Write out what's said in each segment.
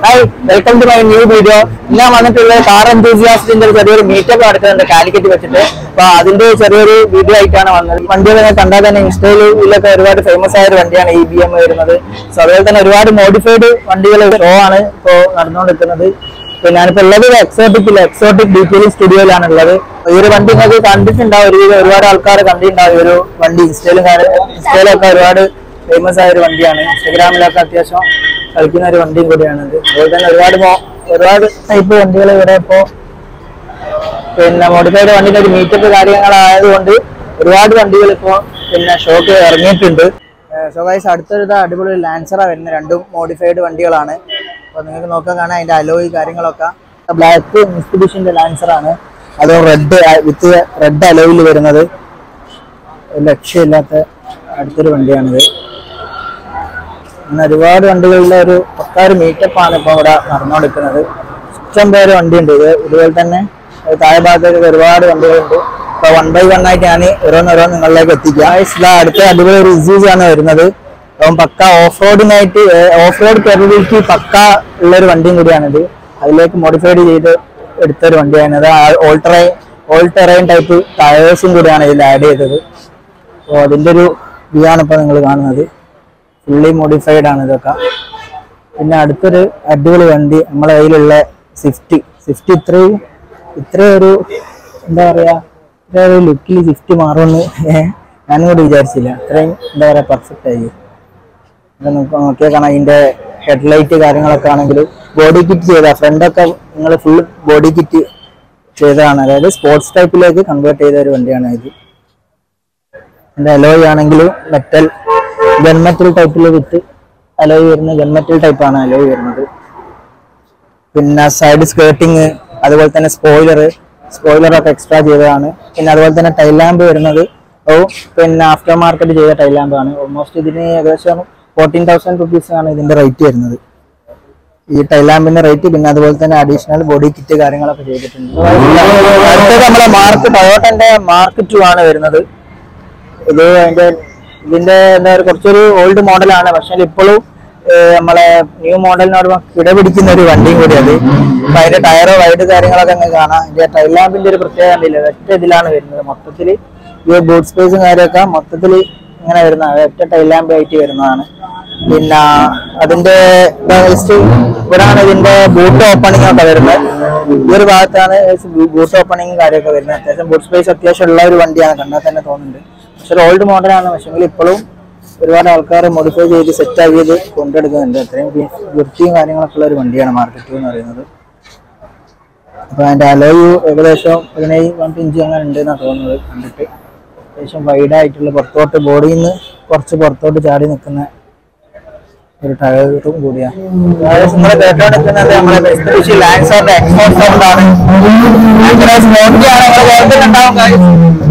Hi welcome to my new video ഞാൻ വന്നിട്ടുള്ളത് car എന്തൂസിയാസ്റ്റിന്റെ ഒരു ചെറിയൊരു മീറ്റപ്പ് നടക്കുന്നുണ്ട് കാലിക്കറ്റ് വെച്ചിട്ട് അപ്പൊ അതിന്റെ ചെറിയൊരു വീഡിയോ ആയിട്ടാണ് വന്നത് വണ്ടി തന്നെ കണ്ടാൽ തന്നെ ഇൻസ്റ്റയിലൊക്കെ ഒരുപാട് ഫേമസ് ആയ ഒരു വണ്ടിയാണ് ഈ ബി എം വരുന്നത് സോ അതുപോലെ തന്നെ ഒരുപാട് മോഡിഫൈഡ് വണ്ടികൾ ഷോ ആണ് ഇപ്പോൾ നടന്നുകൊണ്ടിരിക്കുന്നത് പിന്നെ ഞാനിപ്പോ ഉള്ളത് എക്സോട്ടിക്കില്ല എക്സോട്ടിക് ഡീറ്റെയിലിംഗ് സ്റ്റുഡിയോയിലാണ് ഉള്ളത് ഈ ഒരു വണ്ടി നിങ്ങൾക്ക് കണ്ടിട്ടുണ്ടാവും ഒരുവിധം ഒരുപാട് ആൾക്കാർ കണ്ടിട്ടുണ്ടാവും ഈ ഒരു വണ്ടി ഇൻസ്റ്റയിലും ഇൻസ്റ്റയിലൊക്കെ ഒരുപാട് ഫേമസ് ആയ ഒരു വണ്ടിയാണ് ഇൻസ്റ്റഗ്രാമിലൊക്കെ അത്യാവശ്യം കളിക്കുന്ന ഒരു വണ്ടിയും കൂടിയാണ് ഇത് അതുപോലെ തന്നെ ഒരുപാട് മോ- ഒരുപാട് ടൈപ്പ് വണ്ടികൾ ഇവിടെ ഇപ്പോ പിന്നെ മോഡിഫൈഡ് വണ്ടിയുടെ ഒരു മീറ്റപ്പ് കാര്യങ്ങളായതുകൊണ്ട് ഒരുപാട് വണ്ടികൾ ഇപ്പോ പിന്നെ ഷോക്ക് ഇറങ്ങിയിട്ടുണ്ട് സോ ഗൈസ് അടുത്തൊരു ഇതാ അടിപൊളി ലാൻസറ വരുന്ന രണ്ടും മോഡിഫൈഡ് വണ്ടികളാണ് അപ്പൊ നിങ്ങൾക്ക് നോക്കാൻ കാണാം അതിന്റെ അലോയ് കാര്യങ്ങളൊക്കെ ബ്ലാക്ക് മിസ്ബിഷിന്റെ ലാൻസർ ആണ് അത് റെഡ് വിത്ത് റെഡ് അലോയിൽ വരുന്നത് ഒരു ലക്ഷ്യമില്ലാത്ത അടുത്തൊരു വണ്ടിയാണിത് അങ്ങനെ ഒരുപാട് വണ്ടികളുടെ ഒരു പക്കാ ഒരു മീറ്റപ്പാണ് ഇപ്പോൾ ഇവിടെ നടന്നുകൊടുക്കുന്നത് ഇഷ്ടം പേര് വണ്ടിയുണ്ട് ഇത് ഇതുപോലെ തന്നെ അത് താഴെ ഭാഗത്തേക്ക് ഒരുപാട് വണ്ടികളുണ്ട് അപ്പൊ വൺ ബൈ വൺ ആയിട്ട് ഞാൻ ഓരോന്നോരോന്ന് നിങ്ങളിലേക്ക് എത്തിക്കാം ഇതാ അടുത്ത അടിപൊളി ഒരു ഇസ്യൂസ് ആണ് വരുന്നത് അപ്പം പക്ക ഓഫ് റോഡിനായിട്ട് ഓഫ് റോഡ് കെപ്പബിലിറ്റി പക്ക ഉള്ള ഒരു വണ്ടിയും കൂടിയാണിത് അതിലേക്ക് മോഡിഫൈഡ് ചെയ്ത് എടുത്തൊരു വണ്ടിയാണ് അത് ഓൾട്ടറൈൻ ഓൾട്ടറൈൻ ടൈപ്പ് ടയേഴ്സും കൂടിയാണ് ഇതിൽ ആഡ് ചെയ്തത് അപ്പോൾ അതിൻ്റെ ഒരു വ്യൂ ആണ് ഇപ്പോൾ നിങ്ങൾ കാണുന്നത് ഫുള്ളി മോഡിഫൈഡ് ആണ് ഇതൊക്കെ പിന്നെ അടുത്തൊരു അടിപൊളി വണ്ടി നമ്മളെ കയ്യിലുള്ള സ്വിഫ്റ്റ് സ്വിഫ്റ്റ് ഇത്രയും ഇത്രയും ഒരു എന്താ പറയാ ഇത്ര ഒരു ലുക്കിൽ സ്വിഫ്റ്റ് മാറുമെന്ന് ഞാനും കൂടി വിചാരിച്ചില്ല അത്രയും എന്താ പറയാ പെർഫെക്റ്റ് ആയി ഇത് നമുക്ക് നോക്കിയാൽ കാണാം അതിന്റെ ഹെഡ്ലൈറ്റ് കാര്യങ്ങളൊക്കെ ആണെങ്കിൽ ബോഡി കിറ്റ് ചെയ്ത ഫ്രണ്ടൊക്കെ നിങ്ങൾ ഫുൾ ബോഡി കിറ്റ് ചെയ്തതാണ് അതായത് സ്പോർട്സ് ടൈപ്പിലേക്ക് കൺവേർട്ട് ചെയ്ത ഒരു വണ്ടിയാണ് ഇത് ഇതിന്റെ അലോയ് ആണെങ്കിൽ മെറ്റൽ ഗൺമെറ്റൽ ടൈപ്പിൽ വിത്ത് അലോയ് വരുന്ന ഗൺമെറ്റൽ ടൈപ്പാണ് അലോയ് വരുന്നത് പിന്നെ സൈഡ് സ്കേർട്ടിങ് അതുപോലെ തന്നെ സ്പോയിലർ സ്പോയിലർ ഒക്കെ എക്സ്ട്രാ ചെയ്തതാണ് പിന്നെ അതുപോലെ തന്നെ ടൈൽ ലാമ്പ് വരുന്നത് ഓ പിന്നെ ആഫ്റ്റർ മാർക്കറ്റ് ചെയ്ത ടൈൽ ലാമ്പ് ആണ് ഓൾമോസ്റ്റ് ഇതിന് ഏകദേശം ഫോർട്ടീൻ തൗസൻഡ് റുപ്പീസ് ആണ് ഇതിന്റെ റേറ്റ് വരുന്നത് ഈ ടൈൽ ലാമ്പിന്റെ റേറ്റ് പിന്നെ അതുപോലെ തന്നെ അഡീഷണൽ ബോഡി കിറ്റ് കാര്യങ്ങളൊക്കെ ചെയ്തിട്ടുണ്ട് അടുത്തത് നമ്മളെ മാർക്ക് ടൊയോട്ടന്റെ മാർക്ക് ടു ആണ് വരുന്നത് ഇത് അതിന്റെ ഇതിന്റെ എന്താ പറയുക കുറച്ചൊരു ഓൾഡ് മോഡലാണ് പക്ഷെ ഇപ്പോഴും നമ്മളെ ന്യൂ മോഡലിനോട് കിടപിടിക്കുന്ന ഒരു വണ്ടിയും കൂടി അത് അപ്പൊ അതിന്റെ ടയറോ വൈഡ് കാര്യങ്ങളൊക്കെ അങ്ങ് കാണാം ഇതിന്റെ ടൈൽ ലാമ്പിന്റെ ഒരു പ്രത്യേകത കണ്ടില്ല ഒറ്റ ഇതിലാണ് വരുന്നത് മൊത്തത്തിൽ ഈ ബൂട്ട് സ്പേസും കാര്യമൊക്കെ മൊത്തത്തിൽ ഇങ്ങനെ വരുന്നതാണ് ഒറ്റ ടൈൽ ലാമ്പ് ആയിട്ട് വരുന്നതാണ് പിന്നെ അതിന്റെ ജസ്റ്റ് ഇവിടാണ് ഇതിന്റെ ബൂട്ട് ഓപ്പണിംഗ് ഒക്കെ വരുന്നത് ഈ ഒരു ഭാഗത്താണ് ബൂട്ട് ഓപ്പണിംഗ് കാര്യമൊക്കെ വരുന്നത് അത്യാവശ്യം ബൂട്ട് സ്പേസ് അത്യാവശ്യം ഉള്ള ഒരു വണ്ടിയാണ് കണ്ടാൽ തന്നെ തോന്നുന്നുണ്ട് പക്ഷെ ഒരു ഓൾഡ് മോഡലാണ് പക്ഷെങ്കിൽ ഇപ്പോഴും ഒരുപാട് ആൾക്കാർ മോഡിഫൈ ചെയ്ത് സെറ്റ് ആക്കിയത് കൊണ്ടെടുക്കുന്നുണ്ട് അത്രയും വൃ- വൃത്തിയും കാര്യങ്ങളൊക്കെ ഉള്ള ഒരു വണ്ടിയാണ് മാർക്കറ്റ് എന്ന് പറയുന്നത് അപ്പൊ അതിന്റെ അലോയു ഏകദേശം പതിനേഴ് പന്ത്രണ്ട് ഇഞ്ച് അങ്ങനെ ഉണ്ട് എന്നാണ് തോന്നുന്നത് കണ്ടിട്ട് അത്യാവശ്യം വൈഡ് ആയിട്ടുള്ള പുറത്തോട്ട് ബോഡിയിൽ നിന്ന് കുറച്ച് പുറത്തോട്ട് ചാടി നിൽക്കുന്ന ഒരു ടയറും കൂടിയാണ് നിങ്ങൾ കേട്ടോണ്ടിരിക്കുന്നത് നമ്മളെ എസ്പെഷ്യലി ലാൻസറിന്റെ എക്സ്പോർട്ട് സൗണ്ട് ആണ് ഭയങ്കര സ്പോർട്ടി ആണ് നിങ്ങൾ കേൾക്കുന്നുണ്ടാവും guys.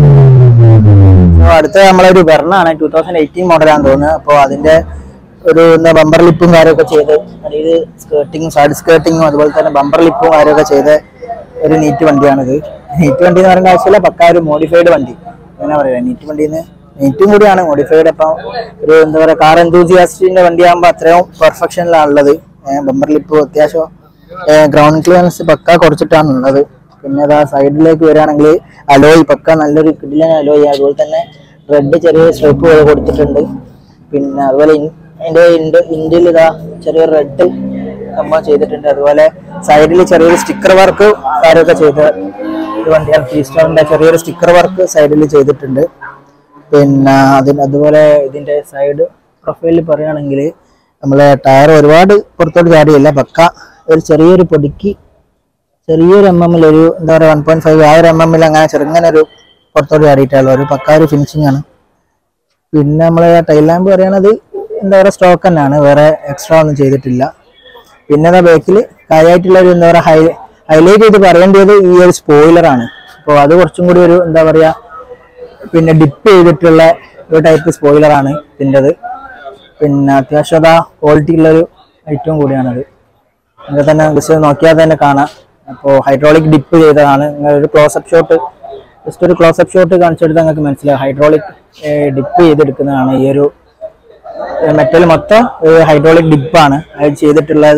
So, അടുത്ത നമ്മളൊരു വെർണാണ് ടൂ തൗസൻഡ് എയ്റ്റീൻ മോഡലാന്ന് തോന്നുന്നത് അപ്പോൾ അതിന്റെ ഒരു എന്താ ബമ്പർ ലിപ്പും കാര്യമൊക്കെ ചെയ്ത് അതായത് സ്കേർട്ടിങ്ങും സൈഡ് സ്കേർട്ടിങ്ങും അതുപോലെ തന്നെ ബമ്പർ ലിപ്പും കാര്യമൊക്കെ ചെയ്ത ഒരു നീറ്റ് വണ്ടിയാണിത് നീറ്റ് വണ്ടി എന്ന് പറയേണ്ട ആവശ്യമില്ല പക്ക ഒരു മോഡിഫൈഡ് വണ്ടി അങ്ങനെ പറയാം നീറ്റ് വണ്ടിന്ന് നീറ്റും കൂടിയാണ് മോഡിഫൈഡ് അപ്പം ഒരു എന്താ പറയുക കാർ എന്തൂസിയാസ്റ്റിന്റെ വണ്ടിയാകുമ്പോൾ അത്രയും പെർഫെക്ഷനിലാണുള്ളത് ബമ്പർ ലിപ്പ് അത്യാവശ്യം ഗ്രൗണ്ട് ക്ലിയറൻസ് പക്ക കുറച്ചിട്ടാണ് ഉള്ളത് പിന്നെ അതാ സൈഡിലേക്ക് വരികയാണെങ്കിൽ അലോയ് പക്ക നല്ലൊരു കിടിലൻ അലോയ് അതുപോലെ തന്നെ റെഡ് ചെറിയ സ്ട്രിപ്പ് പോലെ കൊടുത്തിട്ടുണ്ട് പിന്നെ അതുപോലെ ഇൻ- അതിന്റെ ഇൻഡ് ഇന്ത്യയിൽ ഇതാ ചെറിയൊരു റെഡ് സംഭവം ചെയ്തിട്ടുണ്ട് അതുപോലെ സൈഡിൽ ചെറിയൊരു സ്റ്റിക്കർ വർക്ക് കാര്യമൊക്കെ ചെയ്ത ഒരു വണ്ടിയാണ് കീസ്റ്റോണിന്റെ ചെറിയൊരു സ്റ്റിക്കർ വർക്ക് സൈഡിൽ ചെയ്തിട്ടുണ്ട് പിന്നെ അതിന് അതുപോലെ ഇതിന്റെ സൈഡ് പ്രൊഫൈലിൽ പറയുകയാണെങ്കിൽ നമ്മളെ ടയർ ഒരുപാട് പുറത്തോട്ട് ചാടിയല്ല പക്ക ഒരു ചെറിയൊരു പൊടിക്ക് ചെറിയൊരു എം എമ്മിൽ ഒരു എന്താ പറയുക വൺ പോയിന്റ് ഫൈവ് ആ ഒരു എം എമ്മിൽ അങ്ങനെ ചെറുങ്ങനെ ഒരു പുറത്തോട്ട് ചാടിയിട്ടുള്ള ഒരു പക്ക ഒരു ഫിനിഷിംഗ് ആണ് പിന്നെ നമ്മളെ ടൈൽ ലാമ്പ് പറയണത് എന്താ പറയുക സ്റ്റോക്ക് തന്നെയാണ് വേറെ എക്സ്ട്രാ ഒന്നും ചെയ്തിട്ടില്ല പിന്നെ ബാക്കിൽ കാര്യമായിട്ടുള്ള ഒരു എന്താ പറയുക ഹൈ ഹൈലൈറ്റ് ചെയ്ത് പറയേണ്ടത് ഈ ഒരു സ്പോയിലറാണ് അപ്പോൾ അത് കുറച്ചും കൂടി ഒരു എന്താ പറയുക പിന്നെ ഡിപ്പ് ചെയ്തിട്ടുള്ള ഒരു ടൈപ്പ് സ്പോയിലറാണ് ഇതിൻ്റെത് പിന്നെ അത്യാവശ്യം അതാ ക്വാളിറ്റി ഉള്ളൊരു ഐറ്റവും കൂടിയാണത് നിങ്ങൾക്ക് തന്നെ ജസ്റ്റ് നോക്കിയാൽ തന്നെ കാണാം അപ്പോൾ ഹൈഡ്രോളിക് ഡിപ്പ് ചെയ്തതാണ് നിങ്ങൾ ഒരു ക്ലോസപ്പ് ഷോട്ട് ജസ്റ്റ് ഒരു ക്ലോസപ്പ് ഷോട്ട് കാണിച്ചെടുത്താൽ നിങ്ങൾക്ക് മനസ്സിലാവും ഹൈഡ്രോളിക് ഡിപ്പ് ചെയ്തെടുക്കുന്നതാണ് ഈ ഒരു മെറ്റൽ മൊത്തം ഹൈഡ്രോളിക് ഡിപ്പാണ് അത് ചെയ്തിട്ടുള്ളത്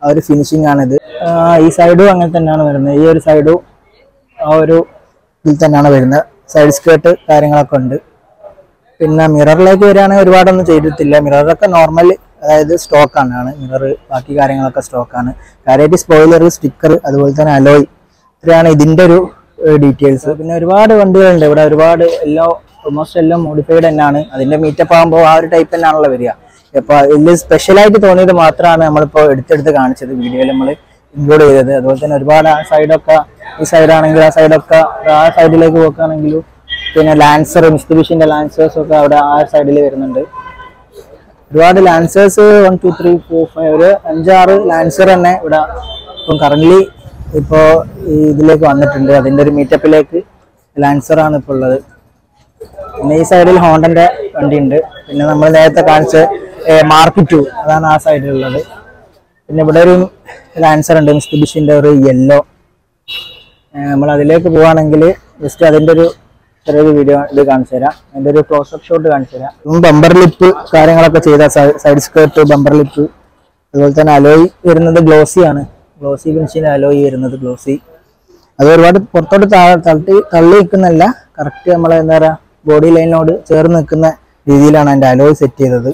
ആ ഒരു ഫിനിഷിംഗ് ആണിത് ആ, ഈ സൈഡും അങ്ങനെ തന്നെയാണ് വരുന്നത് ഈ ഒരു സൈഡും ആ ഒരു ഇതിൽ തന്നെയാണ് വരുന്നത് സൈഡ് സ്കേർട്ട് കാര്യങ്ങളൊക്കെ ഉണ്ട് പിന്നെ മിററിലേക്ക് വരികയാണെങ്കിൽ ഒരുപാടൊന്നും ചെയ്തിട്ടില്ല മിററൊക്കെ നോർമൽ അതായത് സ്റ്റോക്കാണ് ആണ് മിറർ ബാക്കി കാര്യങ്ങളൊക്കെ സ്റ്റോക്കാണ് കാര്യമായിട്ട് സ്പോയിലർ സ്റ്റിക്കർ അതുപോലെ തന്നെ അലോയ് ഇത്രയാണ് ഇതിന്റെ ഒരു ഡീറ്റെയിൽസ് പിന്നെ ഒരുപാട് വണ്ടികളുണ്ട് ഇവിടെ ഒരുപാട് എല്ലാം ഓൾമോസ്റ്റ് എല്ലാം മോഡിഫൈഡ് തന്നെയാണ് അതിന്റെ മീറ്റപ്പ് ആകുമ്പോൾ ആ ഒരു ടൈപ്പ് തന്നെയാണല്ലോ വരിക അപ്പോൾ ഇതിൽ സ്പെഷ്യലായിട്ട് തോന്നിയത് മാത്രമാണ് നമ്മളിപ്പോൾ എടുത്തെടുത്ത് കാണിച്ചത് വീഡിയോയിൽ നമ്മൾ ഇൻക്ലൂഡ് ചെയ്തത് അതുപോലെ തന്നെ ഒരുപാട് ആ സൈഡൊക്കെ ഈ സൈഡാണെങ്കിൽ ആ സൈഡൊക്കെ ആ സൈഡിലേക്ക് പോക്കുകയാണെങ്കിലും പിന്നെ ലാൻസർ മിസ്തുബിഷിന്റെ ലാൻസേഴ്സ് ഒക്കെ അവിടെ ആ സൈഡിൽ വരുന്നുണ്ട് ഒരുപാട് lancers one two three four five ഒരു അഞ്ചാറ് ലാൻസർ തന്നെ ഇവിടെ ഇപ്പം കറന്റ് ഇപ്പോൾ ഇതിലേക്ക് വന്നിട്ടുണ്ട് അതിന്റെ ഒരു മീറ്റപ്പിലേക്ക് ലാൻസർ ആണ് ഇപ്പോൾ ഉള്ളത് പിന്നെ ഈ സൈഡിൽ ഹോണ്ടന്റെ വണ്ടി ഉണ്ട് പിന്നെ നമ്മൾ നേരത്തെ കാണിച്ച മാർക്ക് ടു അതാണ് ആ സൈഡിലുള്ളത് പിന്നെ ഇവിടെ ഒരു ലാൻസർ ഉണ്ട് മിസ്തുബിഷിന്റെ ഒരു യെല്ലോ നമ്മൾ അതിലേക്ക് പോവാണെങ്കിൽ ജസ്റ്റ് അതിന്റെ ഒരു ചെറിയൊരു വീഡിയോ ഇത് കാണിച്ചു തരാം അതിന്റെ ഒരു ക്ലോസപ്പ് ഷോട്ട് കാണിച്ചു തരാം ബമ്പർ ലിപ്പ് കാര്യങ്ങളൊക്കെ ചെയ്ത സൈഡ് സ്കേർട്ട് ബമ്പർ ലിപ്പ് അതുപോലെ തന്നെ അലോയ് വരുന്നത് ഗ്ലോസി ആണ് ഗ്ലോസി ഫിനിഷിന്റെ അലോയ് വരുന്നത് ഗ്ലോസി അത് ഒരുപാട് പുറത്തോട്ട് താ- തള്ളി തള്ളി നിൽക്കുന്നല്ല കറക്റ്റ് നമ്മളെ എന്താ പറയാ ബോഡി ലൈനിനോട് ചേർന്ന് നിൽക്കുന്ന രീതിയിലാണ് അതിന്റെ അലോയ് സെറ്റ് ചെയ്തത്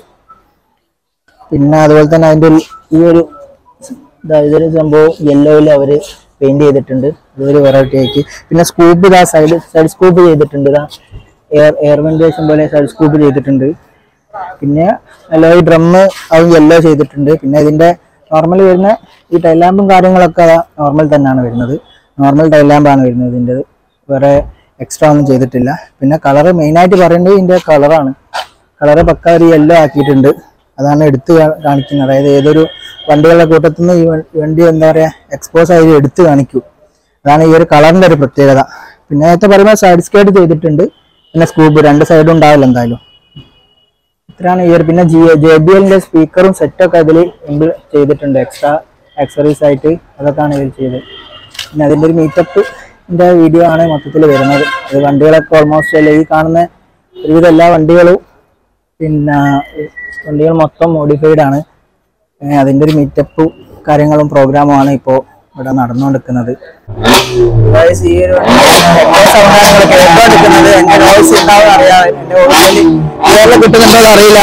പിന്നെ അതുപോലെ തന്നെ അതിന്റെ ഒരു- ഈ ഒരു ഇതാ ഇതൊരു സംഭവം യെല്ലോയിൽ അവര് പെയിന്റ് ചെയ്തിട്ടുണ്ട് ഇതൊരു വെറൈറ്റി ആക്കി പിന്നെ സ്കൂപ്പ് ഇതാ സൈഡ് സൈഡ് സ്കൂപ്പ് ചെയ്തിട്ടുണ്ട് ഇതാ എയർ എയർ വെന്റിലേഷൻ പോലെ സൈഡ് സ്കൂപ്പ് ചെയ്തിട്ടുണ്ട് പിന്നെ അല്ലോ ഈ ഡ്രമ്മ് അത് യെല്ലോ ചെയ്തിട്ടുണ്ട് പിന്നെ ഇതിന്റെ നോർമൽ വരുന്ന ഈ ടൈൽ ലാമ്പും കാര്യങ്ങളൊക്കെ നോർമൽ തന്നെയാണ് വരുന്നത് നോർമൽ ടൈൽ ലാമ്പാണ് വരുന്നത് ഇതിൻ്റെ വേറെ എക്സ്ട്രാ ഒന്നും ചെയ്തിട്ടില്ല പിന്നെ കളർ മെയിനായിട്ട് പറയേണ്ടത് ഇതിന്റെ കളറാണ് കളറ് പക്ക ഒരു യെല്ലോ ആക്കിയിട്ടുണ്ട് അതാണ് എടുത്ത് കാ- കാണിക്കുന്നത് അതായത് ഏതൊരു വണ്ടികളുടെ കൂട്ടത്തിൽ നിന്ന് ഈ വ- വണ്ടി എന്താ പറയാ എക്സ്പോസ് ആയി എടുത്ത് കാണിക്കൂ അതാണ് ഈ ഒരു കളറിന്റെ ഒരു പ്രത്യേകത പിന്നെ നേരത്തെ പറയുമ്പോൾ സൈഡ് സ്കേർട്ട് ചെയ്തിട്ടുണ്ട് പിന്നെ സ്കൂബ് രണ്ട് സൈഡും ഉണ്ടാവില്ല എന്തായാലും ഇത്രയാണ് ഈ ഒരു പിന്നെ ജി ജെ ബി എല്ലിന്റെ സ്പീക്കറും സെറ്റൊക്കെ അതിൽ ഇമ്പിൾ ചെയ്തിട്ടുണ്ട് എക്സ്ട്രാ ആക്സറീസ് ആയിട്ട് അതൊക്കെയാണ് ഇതിൽ ചെയ്തത് പിന്നെ അതിന്റെ ഒരു മീറ്റപ്പ് വീഡിയോ ആണ് മൊത്തത്തിൽ വരുന്നത് അത് വണ്ടികളൊക്കെ ഓൾമോസ്റ്റ് അല്ല ഈ കാണുന്ന ഒരുവിധം എല്ലാ വണ്ടികളും പിന്നെ വണ്ടികൾ മൊത്തം മോഡിഫൈഡ് ആണ് ഏ, അതിന്റെ ഒരു മീറ്റപ്പും കാര്യങ്ങളും പ്രോഗ്രാമും ആണ് ഇപ്പോൾ ഇവിടെ നടന്നുകൊണ്ടിരിക്കുന്നത് Guys, ഈ ഒരു എന്റെ സൗണ്ടാണ് നിങ്ങൾ കേട്ടോണ്ടിരിക്കുന്നത് എന്റെ വോയിസ് ഉണ്ടാവും അറിയാം എന്റെ വോയിസിൽ കേരളം കിട്ടുന്നുണ്ടോ എന്ന് അറിയില്ല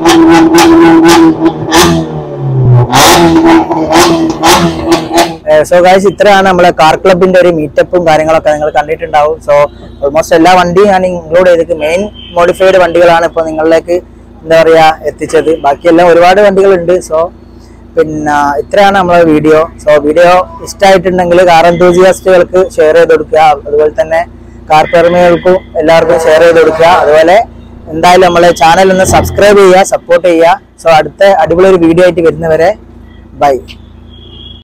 സോ ഗായ്സ് ഇത്രയാണ് നമ്മളെ കാർ ക്ലബിന്റെ ഒരു മീറ്റപ്പും കാര്യങ്ങളൊക്കെ നിങ്ങൾ കണ്ടിട്ടുണ്ടാവും സോ ഓൾമോസ്റ്റ് എല്ലാ വണ്ടിയും ഞാൻ ഇൻക്ലൂഡ് ചെയ്തിട്ട് മെയിൻ മോഡിഫൈഡ് വണ്ടികളാണ് ഇപ്പോൾ നിങ്ങളിലേക്ക് എന്താ പറയാ എത്തിച്ചത് ബാക്കിയെല്ലാം ഒരുപാട് വണ്ടികളുണ്ട് സോ പിന്നെ ഇത്രയാണ് നമ്മളെ വീഡിയോ സോ വീഡിയോ ഇഷ്ടമായിട്ടുണ്ടെങ്കിൽ കാർ എന്തൂസിയാസ്റ്റുകൾക്ക് ഷെയർ ചെയ്ത് കൊടുക്കുക അതുപോലെ തന്നെ കാർ പ്രേമികൾക്കും എല്ലാവർക്കും ഷെയർ ചെയ്ത് കൊടുക്കുക അതുപോലെ എന്തായാലും നമ്മളെ ചാനൽ ഒന്ന് സബ്സ്ക്രൈബ് ചെയ്യുക സപ്പോർട്ട് ചെയ്യുക സോ അടുത്ത അടിപൊളി ഒരു വീഡിയോ ആയിട്ട് വരുന്നവരെ ബൈ